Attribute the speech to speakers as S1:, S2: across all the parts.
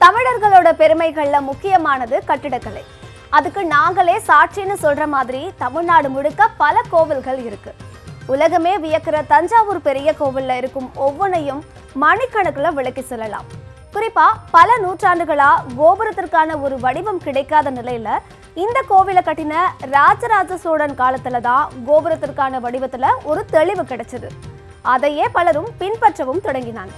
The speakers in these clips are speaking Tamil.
S1: தமிழர்களோட பெருமைகள்ல முக்கியமானது கட்டிடக்கலை அதுக்கு நாங்களே சாட்சின்னு சொல்ற மாதிரி தமிழ்நாடு முழுக்க பல கோவில்கள் இருக்கு உலகமே வியக்கிற தஞ்சாவூர் பெரிய கோவில்ல இருக்கும் ஒவ்வொன்றையும் மணிக்கணக்குல விளக்கி சொல்லலாம் குறிப்பா பல நூற்றாண்டுகளா கோபுரத்திற்கான ஒரு வடிவம் கிடைக்காத நிலையில இந்த கோவிலை கட்டின ராஜராஜ சோழன் காலத்துல தான் கோபுரத்திற்கான வடிவத்துல ஒரு தெளிவு கிடைச்சது அதையே பலரும் பின்பற்றவும் தொடங்கினாங்க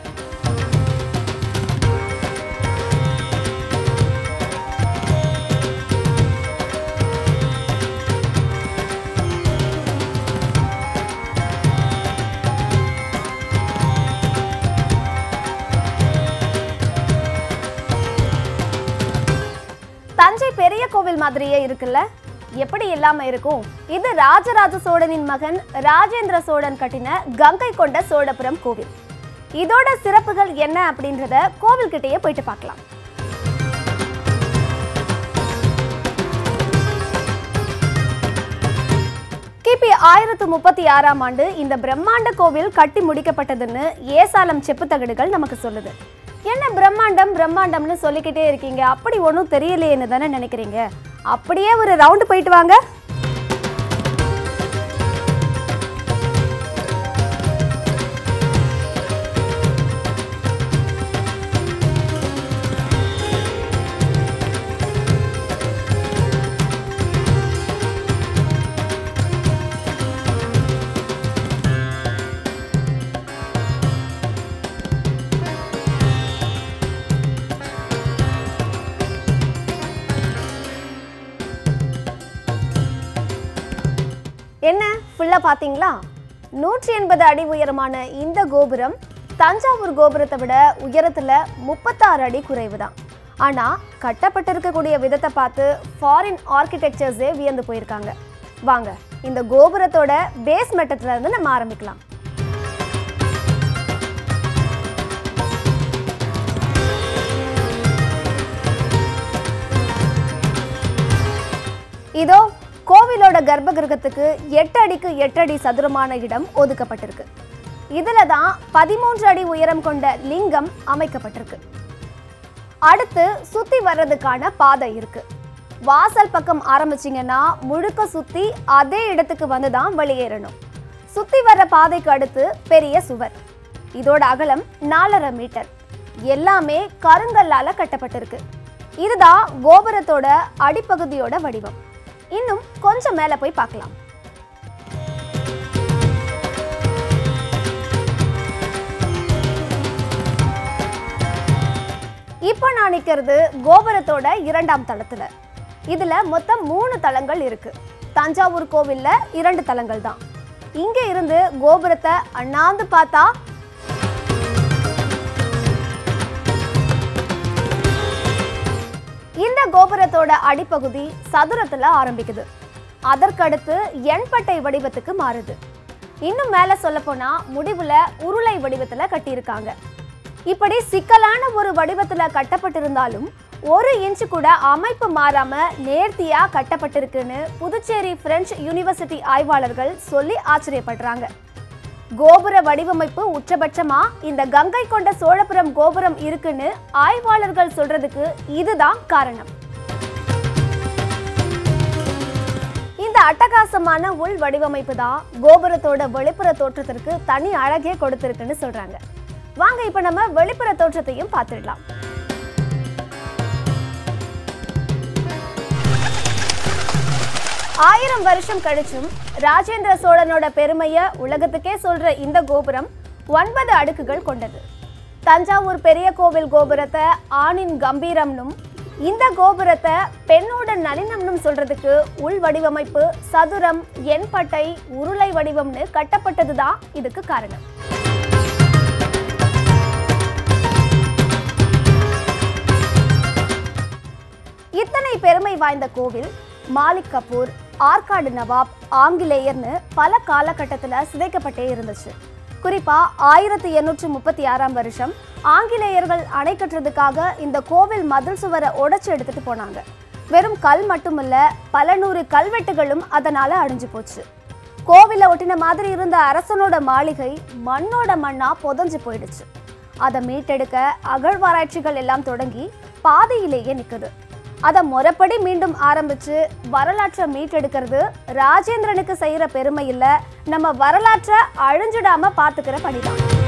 S1: தஞ்சை பெரிய கோவில் மாதிரியே இருக்குல்ல எப்படி இல்லாம இருக்கும் இது ராஜராஜ சோழனின் மகன் ராஜேந்திர சோழன் கட்டின கங்கை கொண்ட சோழபுரம் கோவில் இதோட சிறப்புகள் என்ன அப்படின்றத கோவில்கிட்டயே போயிட்டு பார்க்கலாம் கிபி ஆயிரத்து முப்பத்தி ஆறாம் ஆண்டு இந்த பிரம்மாண்ட கோவில் கட்டி முடிக்கப்பட்டதுன்னு ஏசாலம் செப்பு தகடுகள் நமக்கு சொல்லுது என்ன பிரம்மாண்டம் பிரம்மாண்டம்னு சொல்லிக்கிட்டே இருக்கீங்க அப்படி ஒன்றும் தெரியலையேன்னு தானே நினைக்கிறீங்க அப்படியே ஒரு ரவுண்டு போயிட்டு வாங்க என்ன ஃபுல்லாக பார்த்தீங்களா நூற்றி எண்பது அடி உயரமான இந்த கோபுரம் தஞ்சாவூர் கோபுரத்தை விட உயரத்தில் முப்பத்தாறு அடி குறைவு தான் ஆனால் கட்டப்பட்டிருக்கக்கூடிய விதத்தை பார்த்து ஃபாரின் ஆர்கிடெக்சர்ஸே வியந்து போயிருக்காங்க வாங்க இந்த கோபுரத்தோட பேஸ் மட்டத்துல இருந்து நம்ம ஆரம்பிக்கலாம் இதோ கோவிலோட கர்ப்பகிரகத்துக்கு எட்டு அடிக்கு எட்டு அடி சதுரமான இடம் ஒதுக்கப்பட்டிருக்கு இதுல தான் பதிமூன்று அடி உயரம் கொண்ட லிங்கம் அமைக்கப்பட்டிருக்கு அடுத்து சுத்தி வர்றதுக்கான பாதை இருக்கு வாசல் பக்கம் ஆரம்பிச்சீங்கன்னா முழுக்க சுத்தி அதே இடத்துக்கு வந்து தான் வெளியேறணும் சுத்தி வர்ற பாதைக்கு அடுத்து பெரிய சுவர் இதோட அகலம் நாலரை மீட்டர் எல்லாமே கருங்கல்லால கட்டப்பட்டிருக்கு இதுதான் கோபுரத்தோட அடிப்பகுதியோட வடிவம் இன்னும் கொஞ்சம் மேலே போய் பார்க்கலாம் இப்போ நான் நிற்கிறது கோபுரத்தோட இரண்டாம் தளத்துல இதுல மொத்தம் மூணு தளங்கள் இருக்கு தஞ்சாவூர் கோவில்ல இரண்டு தளங்கள் தான் இங்க இருந்து கோபுரத்தை அண்ணாந்து பார்த்தா இந்த கோபுரத்தோட அடிப்பகுதி சதுரத்துல ஆரம்பிக்குது அதற்கடுத்து எண்பட்டை வடிவத்துக்கு மாறுது இன்னும் மேல சொல்ல போனா முடிவுல உருளை வடிவத்துல கட்டியிருக்காங்க இப்படி சிக்கலான ஒரு வடிவத்துல கட்டப்பட்டிருந்தாலும் ஒரு இன்ச்சு கூட அமைப்பு மாறாம நேர்த்தியா கட்டப்பட்டிருக்குன்னு புதுச்சேரி பிரெஞ்சு யூனிவர்சிட்டி ஆய்வாளர்கள் சொல்லி ஆச்சரியப்படுறாங்க கோபுர வடிவமைப்பு உச்சபட்சமா இந்த கங்கை கொண்ட சோழபுரம் கோபுரம் இருக்குன்னு ஆய்வாளர்கள் சொல்றதுக்கு இதுதான் காரணம் இந்த அட்டகாசமான உள் வடிவமைப்பு தான் கோபுரத்தோட வெளிப்புற தோற்றத்திற்கு தனி அழகே கொடுத்திருக்குன்னு சொல்றாங்க வாங்க இப்ப நம்ம வெளிப்புற தோற்றத்தையும் பார்த்துடலாம் ஆயிரம் வருஷம் கழிச்சும் ராஜேந்திர சோழனோட பெருமையை உலகத்துக்கே சொல்ற இந்த கோபுரம் ஒன்பது அடுக்குகள் கொண்டது தஞ்சாவூர் பெரிய கோவில் கோபுரத்தை ஆணின் கம்பீரம்னும் இந்த கோபுரத்தை பெண்ணோட நளினம்னும் சொல்றதுக்கு உள் வடிவமைப்பு சதுரம் எண்பட்டை உருளை வடிவம்னு கட்டப்பட்டதுதான் இதுக்கு காரணம் இத்தனை பெருமை வாய்ந்த கோவில் மாலிக் கபூர் ஆற்காடு நவாப் ஆங்கிலேயர்னு பல காலகட்டத்தில் சிதைக்கப்பட்டே இருந்துச்சு குறிப்பா ஆயிரத்தி எண்ணூற்றி முப்பத்தி ஆறாம் வருஷம் ஆங்கிலேயர்கள் அணை கட்டுறதுக்காக இந்த கோவில் மதில் சுவரை உடைச்சு எடுத்துட்டு போனாங்க வெறும் கல் மட்டுமில்ல பல நூறு கல்வெட்டுகளும் அதனால அழிஞ்சு போச்சு கோவிலை ஒட்டின மாதிரி இருந்த அரசனோட மாளிகை மண்ணோட மண்ணா புதஞ்சு போயிடுச்சு அதை மீட்டெடுக்க அகழ்வாராய்ச்சிகள் எல்லாம் தொடங்கி பாதியிலேயே நிக்குது அதை முறைப்படி மீண்டும் ஆரம்பிச்சு வரலாற்றை மீட்டெடுக்கிறது ராஜேந்திரனுக்கு செய்யற பெருமை இல்ல நம்ம வரலாற்றை அழிஞ்சிடாம பாத்துக்கிற பணிதான்